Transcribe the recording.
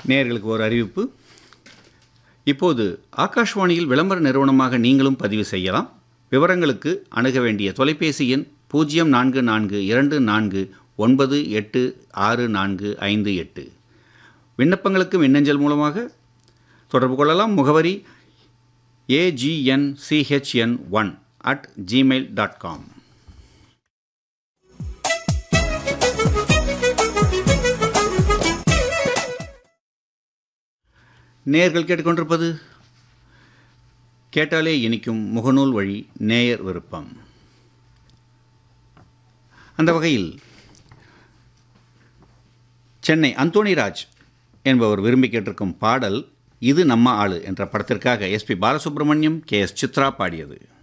நேயர்களுக்கு ஒரு அறிவிப்பு இப்போது ஆகாஷ்வாணியில் விளம்பர நிறுவனமாக நீங்களும் பதிவு செய்யலாம் விவரங்களுக்கு அணுக வேண்டிய தொலைபேசி எண் பூஜ்ஜியம் நான்கு நான்கு இரண்டு நான்கு ஒன்பது எட்டு ஆறு நான்கு ஐந்து எட்டு விண்ணப்பங்களுக்கு மின்னஞ்சல் மூலமாக தொடர்பு கொள்ளலாம் முகவரி AGNCHN one at Gmail dot com நேர்கள் கேட்டுக்கொண்டிருப்பது கேட்டாலே இனிக்கும் முகநூல் வழி நேயர் விருப்பம் அந்த வகையில் சென்னை அந்தோணிராஜ் என்பவர் விரும்பி கேட்டிருக்கும் பாடல் இது நம்ம ஆளு என்ற படத்திற்காக SP Balasubrahmanyam K S Chithra பாடியது